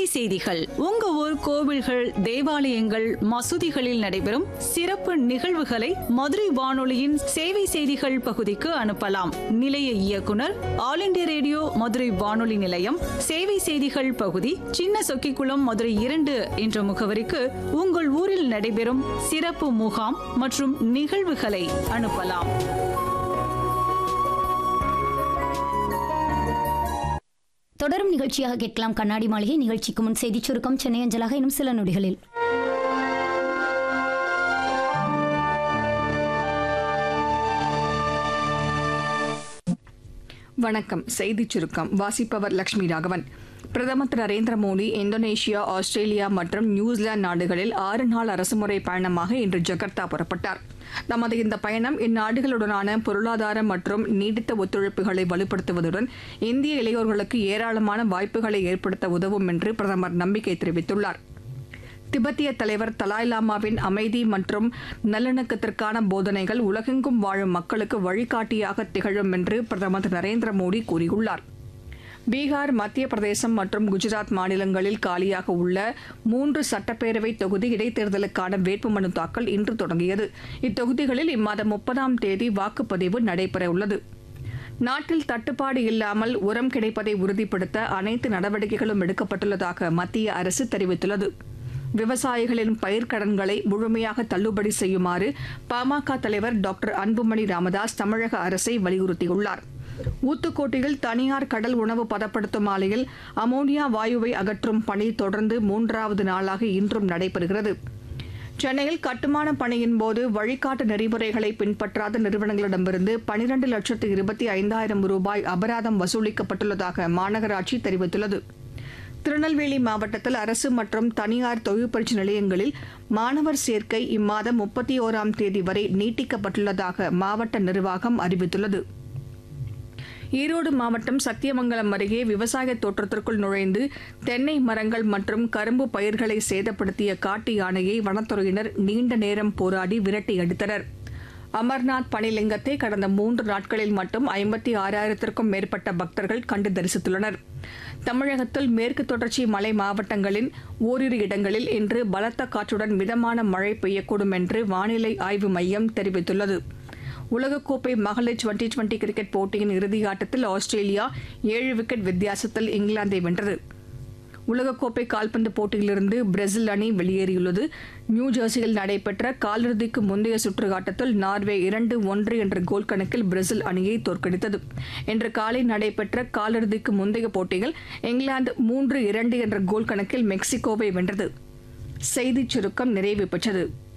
செய்திகள் உங்க ஊர் கோவில்கள் தேவாலயங்கள் மசூதிகளில் நடைபெறும் சிறப்பு நிகழ்வுகளை மதுரை வானொலியின் சேவை செய்திகள் பகுதிக்கு அனுப்பலாம் நிலைய இயக்குனர் ஆல் இண்டியா ரேடியோ மதுரை வானொலி நிலையம் சேவை செய்திகள் பகுதி சின்ன சொக்கிக்குளம் மதுரை இரண்டு என்ற முகவரிக்கு உங்கள் ஊரில் நடைபெறும் சிறப்பு முகாம் மற்றும் நிகழ்வுகளை அனுப்பலாம் தொடரும் நிகழ்ச்சியாக கேட்கலாம் கண்ணாடி மாளிகை நிகழ்ச்சிக்கு முன் செய்திச் சுருக்கம் சென்னை அஞ்சலாக இன்னும் சில நொடிகளில் வணக்கம் செய்திச் சுருக்கம் வாசிப்பவர் லட்சுமி ராகவன் பிரதமர் திரு நரேந்திர மோடி இந்தோனேஷியா ஆஸ்திரேலியா மற்றும் நியூசிலாந்து நாடுகளில் ஆறு நாள் அரசுமுறை பயணமாக இன்று ஜகார்த்தா புறப்பட்டார் நமது இந்த பயணம் இந்நாடுகளுடனான பொருளாதார மற்றும் நீடித்த ஒத்துழைப்புகளை வலுப்படுத்துவதுடன் இந்திய இளையோர்களுக்கு ஏராளமான வாய்ப்புகளை ஏற்படுத்த உதவும் என்று பிரதமர் நம்பிக்கை தெரிவித்துள்ளார் திபெத்திய தலைவர் தலாய் லாமாவின் அமைதி மற்றும் நல்லிணக்கத்திற்கான போதனைகள் உலகெங்கும் வாழும் மக்களுக்கு வழிகாட்டியாக திகழும் என்று பிரதமர் திரு நரேந்திர மோடி கூறியுள்ளார் பீகார் மத்திய பிரதேசம் மற்றும் குஜராத் மாநிலங்களில் காலியாக உள்ள மூன்று சட்டப்பேரவை தொகுதி இடைத்தேர்தலுக்கான வேட்புமனு தாக்கல் இன்று தொடங்கியது இத்தொகுதிகளில் இம்மாதம் முப்பதாம் தேதி வாக்குப்பதிவு நடைபெறவுள்ளது நாட்டில் தட்டுப்பாடு இல்லாமல் உரம் கிடைப்பதை உறுதிப்படுத்த அனைத்து நடவடிக்கைகளும் எடுக்கப்பட்டுள்ளதாக மத்திய அரசு தெரிவித்துள்ளது விவசாயிகளின் பயிர்க்கடன்களை முழுமையாக தள்ளுபடி செய்யுமாறு பாமக தலைவர் டாக்டர் அன்புமணி ராமதாஸ் தமிழக அரசை வலியுறுத்தியுள்ளார் ஊத்துக்கோட்டையில் தனியார் கடல் உணவு பதப்படுத்தும் ஆலையில் அமோனியா வாயுவை அகற்றும் பணி தொடர்ந்து மூன்றாவது நாளாக இன்றும் நடைபெறுகிறது சென்னையில் கட்டுமான பணியின் போது வழிகாட்டு நெறிமுறைகளை பின்பற்றாத நிறுவனங்களிடமிருந்து பனிரண்டு லட்சத்து இருபத்தி ஐந்தாயிரம் ரூபாய் அபராதம் வசூலிக்கப்பட்டுள்ளதாக மாநகராட்சி தெரிவித்துள்ளது திருநெல்வேலி மாவட்டத்தில் அரசு மற்றும் தனியார் தொழிற்பயிற்சி நிலையங்களில் மாணவர் சேர்க்கை இம்மாதம் முப்பத்தி ஓராம் தேதி வரை நீட்டிக்கப்பட்டுள்ளதாக மாவட்ட நிர்வாகம் அறிவித்துள்ளது ஈரோடு மாவட்டம் சத்தியமங்கலம் அருகே விவசாய தோட்டத்திற்குள் நுழைந்து தென்னை மரங்கள் மற்றும் கரும்பு பயிர்களை சேதப்படுத்திய காட்டு யானையை வனத்துறையினர் நீண்ட நேரம் போராடி விரட்டி அடித்தனர் அமர்நாத் பனிலிங்கத்தை கடந்த மூன்று நாட்களில் மட்டும் ஐம்பத்தி ஆறாயிரத்திற்கும் மேற்பட்ட பக்தர்கள் கண்டு தரிசித்துள்ளனர் தமிழகத்தில் மேற்கு தொடர்ச்சி மலை மாவட்டங்களின் ஓரிரு இடங்களில் இன்று பலத்த காற்றுடன் மிதமான மழை பெய்யக்கூடும் என்று வானிலை ஆய்வு மையம் தெரிவித்துள்ளது உலகக்கோப்பை மகளிர் டுவெண்டி டுவெண்டி கிரிக்கெட் போட்டியின் இறுதியாட்டத்தில் ஆஸ்திரேலியா ஏழு விக்கெட் வித்தியாசத்தில் இங்கிலாந்தை வென்றது உலகக்கோப்பை கால்பந்து போட்டியிலிருந்து பிரேசில் அணி வெளியேறியுள்ளது நியூ ஜெர்சியில் நடைபெற்ற காலிறுதிக்கு முந்தைய சுற்று ஆட்டத்தில் நார்வே இரண்டு ஒன்று என்ற கோல் கணக்கில் பிரேசில் அணியை தோற்கடித்தது இன்று காலை நடைபெற்ற காலிறுதிக்கு முந்தைய போட்டியில் இங்கிலாந்து மூன்று இரண்டு என்ற கோல் கணக்கில் மெக்சிகோவை வென்றது செய்திச் சுருக்கம் நிறைவு பெற்றது